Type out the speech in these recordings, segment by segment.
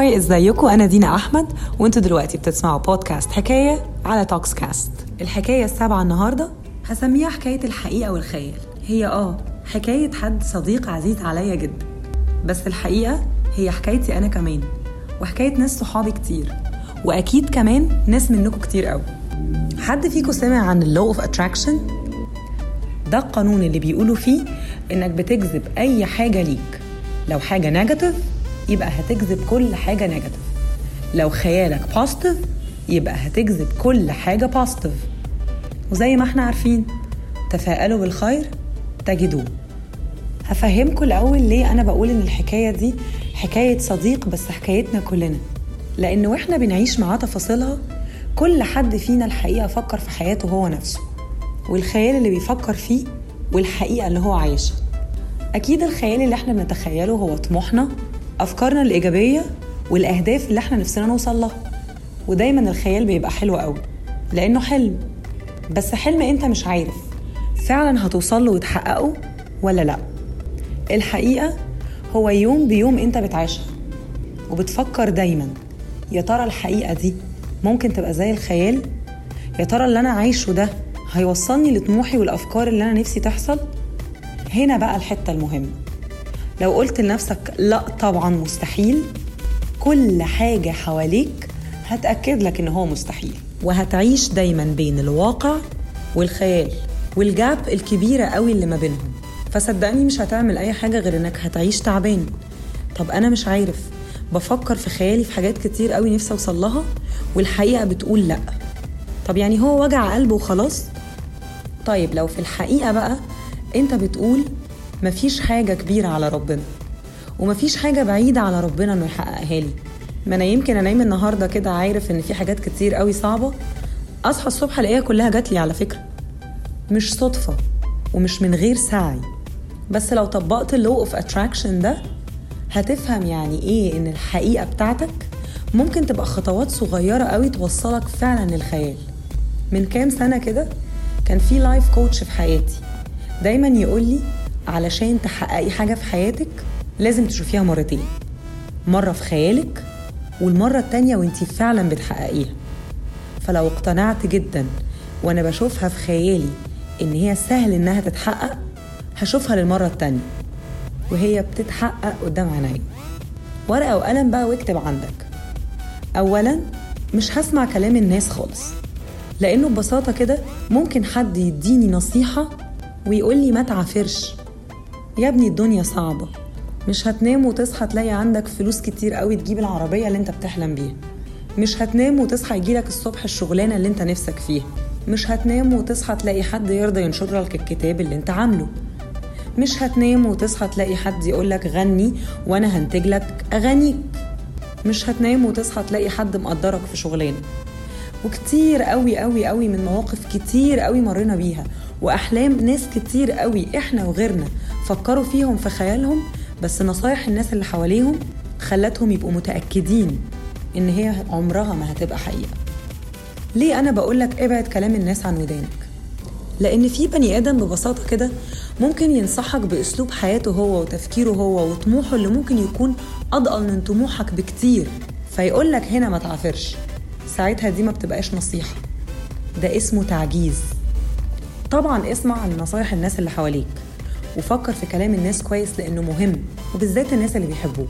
هاي ازيكم انا دينا احمد وانتوا دلوقتي بتسمعوا بودكاست حكايه على توكس كاست الحكايه السابعه النهارده هسميها حكايه الحقيقه والخيال هي اه حكايه حد صديق عزيز عليا جدا بس الحقيقه هي حكايتي انا كمان وحكايه ناس صحابي كتير واكيد كمان ناس منكم كتير قوي حد فيكم سمع عن اللو اوف اتراكشن ده القانون اللي بيقولوا فيه انك بتجذب اي حاجه ليك لو حاجه نيجاتيف يبقى هتجذب كل حاجه نيجاتيف لو خيالك بوزيتيف يبقى هتجذب كل حاجه بوزيتيف وزي ما احنا عارفين تفائلوا بالخير تجدوه هفهمكم الاول ليه انا بقول ان الحكايه دي حكايه صديق بس حكايتنا كلنا لان واحنا بنعيش معاه تفاصيلها كل حد فينا الحقيقه فكر في حياته هو نفسه والخيال اللي بيفكر فيه والحقيقه اللي هو عايشها اكيد الخيال اللي احنا بنتخيله هو طموحنا افكارنا الايجابيه والاهداف اللي احنا نفسنا نوصل لها ودايما الخيال بيبقى حلو قوي لانه حلم بس حلم انت مش عارف فعلا هتوصل له وتحققه ولا لا الحقيقه هو يوم بيوم انت بتعيشها وبتفكر دايما يا ترى الحقيقه دي ممكن تبقى زي الخيال يا ترى اللي انا عايشه ده هيوصلني لطموحي والافكار اللي انا نفسي تحصل هنا بقى الحته المهمه لو قلت لنفسك لا طبعا مستحيل كل حاجه حواليك هتاكد لك ان هو مستحيل وهتعيش دايما بين الواقع والخيال والجاب الكبيره قوي اللي ما بينهم فصدقني مش هتعمل اي حاجه غير انك هتعيش تعبان طب انا مش عارف بفكر في خيالي في حاجات كتير قوي نفسي اوصل لها والحقيقه بتقول لا طب يعني هو وجع قلب وخلاص طيب لو في الحقيقه بقى انت بتقول مفيش حاجه كبيره على ربنا ومفيش حاجه بعيده على ربنا انه يحققها لي ما انا يمكن انام النهارده كده عارف ان في حاجات كتير قوي صعبه اصحى الصبح الاقيها كلها جات لي على فكره مش صدفه ومش من غير سعي بس لو طبقت اللو اوف اتراكشن ده هتفهم يعني ايه ان الحقيقه بتاعتك ممكن تبقى خطوات صغيره قوي توصلك فعلا للخيال من كام سنه كده كان في لايف كوتش في حياتي دايما يقول لي علشان تحققي حاجه في حياتك لازم تشوفيها مرتين مره في خيالك والمره التانيه وانتي فعلا بتحققيها فلو اقتنعت جدا وانا بشوفها في خيالي ان هي سهل انها تتحقق هشوفها للمره التانيه وهي بتتحقق قدام عيني ورقه وقلم بقى واكتب عندك اولا مش هسمع كلام الناس خالص لانه ببساطه كده ممكن حد يديني نصيحه ويقول لي ما تعافرش يا ابني الدنيا صعبه مش هتنام وتصحى تلاقي عندك فلوس كتير قوي تجيب العربيه اللي انت بتحلم بيها مش هتنام وتصحى يجيلك الصبح الشغلانه اللي انت نفسك فيها مش هتنام وتصحى تلاقي حد يرضى ينشر لك الكتاب اللي انت عامله مش هتنام وتصحى تلاقي حد يقولك غني وانا هنتج لك اغانيك مش هتنام وتصحى تلاقي حد مقدرك في شغلانه وكتير قوي قوي قوي من مواقف كتير قوي مرينا بيها واحلام ناس كتير قوي احنا وغيرنا فكروا فيهم في خيالهم بس نصايح الناس اللي حواليهم خلتهم يبقوا متاكدين ان هي عمرها ما هتبقى حقيقه ليه انا بقولك ابعد كلام الناس عن ودانك لان في بني ادم ببساطه كده ممكن ينصحك باسلوب حياته هو وتفكيره هو وطموحه اللي ممكن يكون اضأل من طموحك بكتير فيقولك هنا ما تعافرش ساعتها دي ما بتبقاش نصيحه ده اسمه تعجيز طبعا اسمع عن نصايح الناس اللي حواليك وفكر في كلام الناس كويس لانه مهم وبالذات الناس اللي بيحبوك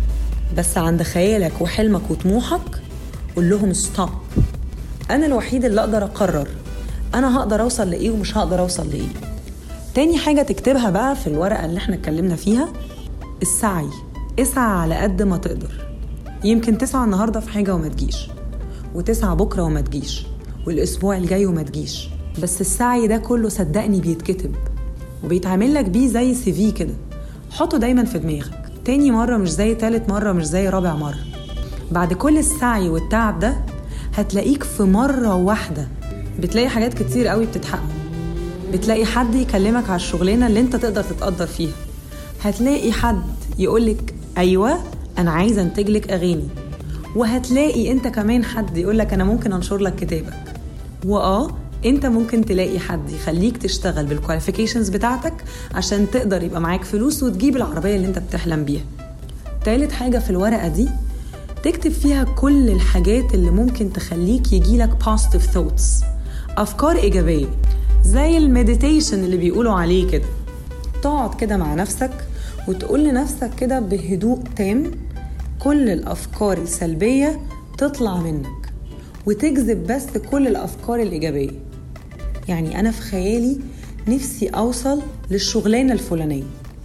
بس عند خيالك وحلمك وطموحك قول لهم ستوب انا الوحيد اللي اقدر اقرر انا هقدر اوصل لايه ومش هقدر اوصل لايه تاني حاجه تكتبها بقى في الورقه اللي احنا اتكلمنا فيها السعي اسعى على قد ما تقدر يمكن تسعى النهارده في حاجه وما تجيش وتسعى بكره وما تجيش والاسبوع الجاي وما تجيش بس السعي ده كله صدقني بيتكتب وبيتعمل لك بيه زي سي في كده حطه دايما في دماغك تاني مرة مش زي تالت مرة مش زي رابع مرة بعد كل السعي والتعب ده هتلاقيك في مرة واحدة بتلاقي حاجات كتير قوي بتتحقق بتلاقي حد يكلمك على الشغلانة اللي انت تقدر تتقدر فيها هتلاقي حد يقولك أيوة أنا عايزة أنتجلك أغاني وهتلاقي انت كمان حد يقولك أنا ممكن أنشر لك كتابك وآه انت ممكن تلاقي حد يخليك تشتغل بالكواليفيكيشنز بتاعتك عشان تقدر يبقى معاك فلوس وتجيب العربية اللي انت بتحلم بيها تالت حاجة في الورقة دي تكتب فيها كل الحاجات اللي ممكن تخليك يجيلك positive thoughts أفكار إيجابية زي المديتيشن اللي بيقولوا عليه كده تقعد كده مع نفسك وتقول لنفسك كده بهدوء تام كل الأفكار السلبية تطلع منك وتجذب بس كل الأفكار الإيجابية يعني أنا في خيالي نفسي أوصل للشغلانة الفلانية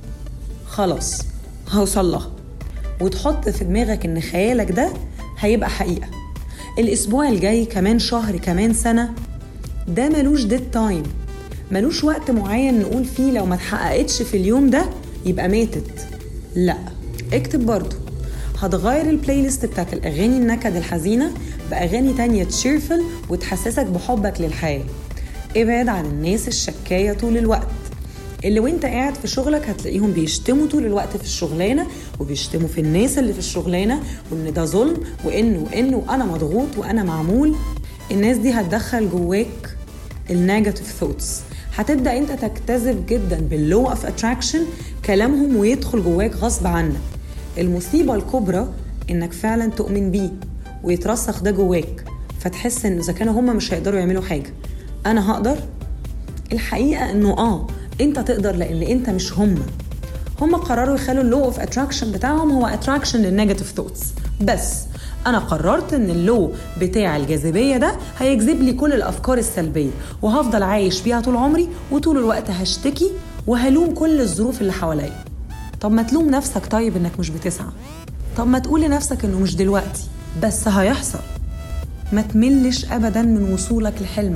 خلاص هوصل لها وتحط في دماغك إن خيالك ده هيبقى حقيقة الأسبوع الجاي كمان شهر كمان سنة ده ملوش ديد تايم ملوش وقت معين نقول فيه لو ما اتحققتش في اليوم ده يبقى ماتت لا اكتب برضو هتغير البلاي ليست بتاعت الاغاني النكد الحزينه باغاني تانية تشيرفل وتحسسك بحبك للحياه ابعد عن الناس الشكايه طول الوقت اللي وانت قاعد في شغلك هتلاقيهم بيشتموا طول الوقت في الشغلانه وبيشتموا في الناس اللي في الشغلانه وان ده ظلم وان وان وانا مضغوط وانا معمول الناس دي هتدخل جواك النيجاتيف ثوتس هتبدا انت تجتذب جدا باللو اوف اتراكشن كلامهم ويدخل جواك غصب عنك المصيبه الكبرى انك فعلا تؤمن بيه ويترسخ ده جواك فتحس ان اذا كانوا هم مش هيقدروا يعملوا حاجه انا هقدر الحقيقه انه اه انت تقدر لان انت مش هم هم قرروا يخلوا اللو اوف اتراكشن بتاعهم هو اتراكشن للنيجاتيف ثوتس بس انا قررت ان اللو بتاع الجاذبيه ده هيجذب لي كل الافكار السلبيه وهفضل عايش بيها طول عمري وطول الوقت هشتكي وهلوم كل الظروف اللي حواليا طب ما تلوم نفسك طيب انك مش بتسعى طب ما تقول لنفسك انه مش دلوقتي بس هيحصل ما تملش ابدا من وصولك لحلمك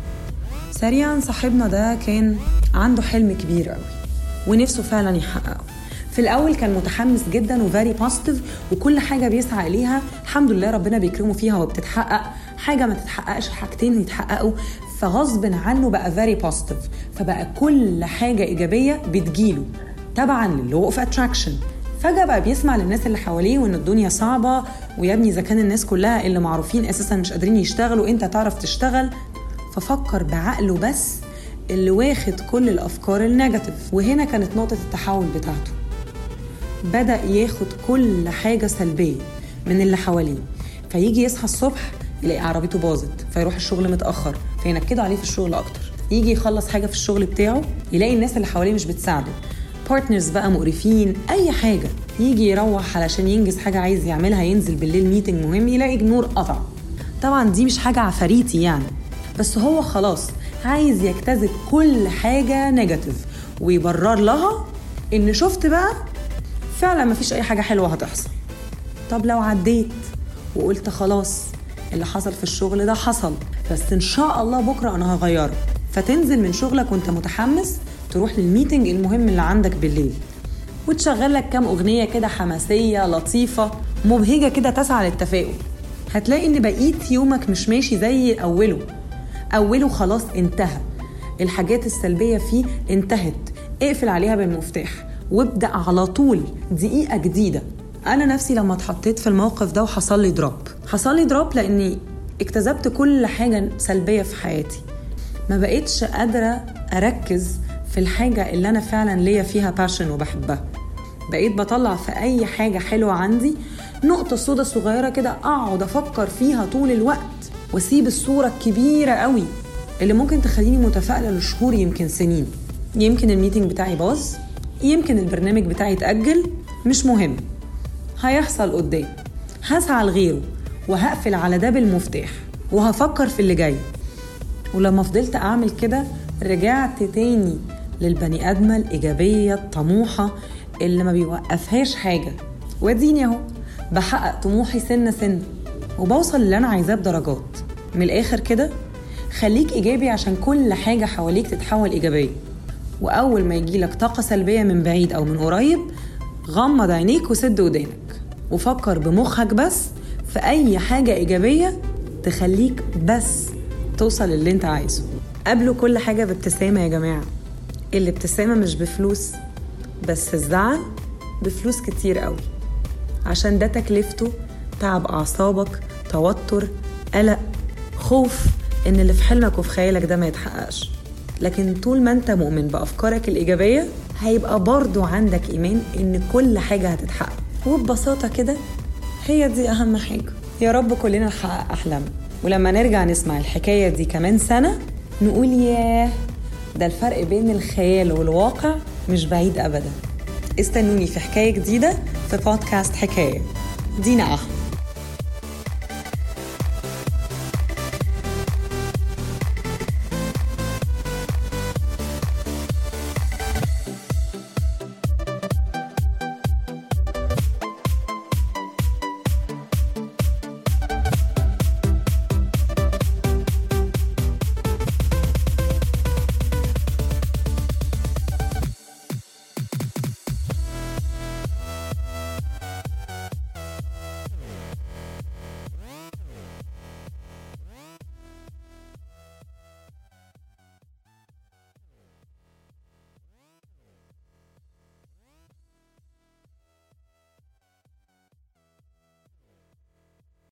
سريعا صاحبنا ده كان عنده حلم كبير قوي ونفسه فعلا يحققه في الاول كان متحمس جدا وفيري بوزيتيف وكل حاجه بيسعى اليها الحمد لله ربنا بيكرمه فيها وبتتحقق حاجه ما تتحققش حاجتين يتحققوا فغصب عنه بقى فيري بوزيتيف فبقى كل حاجه ايجابيه بتجيله تبعا للو اوف اتراكشن فجأة بقى بيسمع للناس اللي حواليه وإن الدنيا صعبة ويا ابني إذا كان الناس كلها اللي معروفين أساسا مش قادرين يشتغلوا أنت تعرف تشتغل ففكر بعقله بس اللي واخد كل الأفكار النيجاتيف وهنا كانت نقطة التحول بتاعته بدأ ياخد كل حاجة سلبية من اللي حواليه فيجي يصحى الصبح يلاقي عربيته باظت فيروح الشغل متأخر فينكدوا عليه في الشغل أكتر يجي يخلص حاجة في الشغل بتاعه يلاقي الناس اللي حواليه مش بتساعده بارتنرز بقى مقرفين اي حاجه يجي يروح علشان ينجز حاجه عايز يعملها ينزل بالليل ميتنج مهم يلاقي النور قطع طبعا دي مش حاجه عفاريتي يعني بس هو خلاص عايز يجتذب كل حاجه نيجاتيف ويبرر لها ان شفت بقى فعلا مفيش اي حاجه حلوه هتحصل طب لو عديت وقلت خلاص اللي حصل في الشغل ده حصل بس ان شاء الله بكره انا هغيره فتنزل من شغلك وانت متحمس تروح للميتنج المهم اللي عندك بالليل وتشغل لك كام اغنيه كده حماسيه لطيفه مبهجه كده تسعى للتفاؤل هتلاقي ان بقيت يومك مش ماشي زي اوله اوله خلاص انتهى الحاجات السلبيه فيه انتهت اقفل عليها بالمفتاح وابدا على طول دقيقه جديده انا نفسي لما اتحطيت في الموقف ده وحصل لي دروب حصل لي دروب لاني اكتسبت كل حاجه سلبيه في حياتي ما بقيتش قادره اركز في الحاجة اللي أنا فعلا ليا فيها باشن وبحبها بقيت بطلع في أي حاجة حلوة عندي نقطة سودا صغيرة كده أقعد أفكر فيها طول الوقت وأسيب الصورة الكبيرة قوي اللي ممكن تخليني متفائلة لشهور يمكن سنين يمكن الميتنج بتاعي باظ يمكن البرنامج بتاعي اتأجل مش مهم هيحصل قدام هسعى لغيره وهقفل على ده بالمفتاح وهفكر في اللي جاي ولما فضلت أعمل كده رجعت تاني للبني آدمة الإيجابية الطموحة اللي ما بيوقفهاش حاجة واديني أهو بحقق طموحي سنة سنة وبوصل اللي أنا عايزاه بدرجات من الآخر كده خليك إيجابي عشان كل حاجة حواليك تتحول إيجابية وأول ما يجيلك طاقة سلبية من بعيد أو من قريب غمض عينيك وسد ودانك وفكر بمخك بس في أي حاجة إيجابية تخليك بس توصل للي انت عايزه قابلوا كل حاجة بابتسامة يا جماعة الابتسامة مش بفلوس بس الزعل بفلوس كتير قوي عشان ده تكلفته تعب أعصابك توتر قلق خوف إن اللي في حلمك وفي خيالك ده ما يتحققش لكن طول ما انت مؤمن بأفكارك الإيجابية هيبقى برضو عندك إيمان إن كل حاجة هتتحقق وببساطة كده هي دي أهم حاجة يا رب كلنا نحقق أحلامنا ولما نرجع نسمع الحكاية دي كمان سنة نقول ياه ده الفرق بين الخيال والواقع مش بعيد أبدا استنوني في حكاية جديدة في بودكاست حكاية دينا أحمد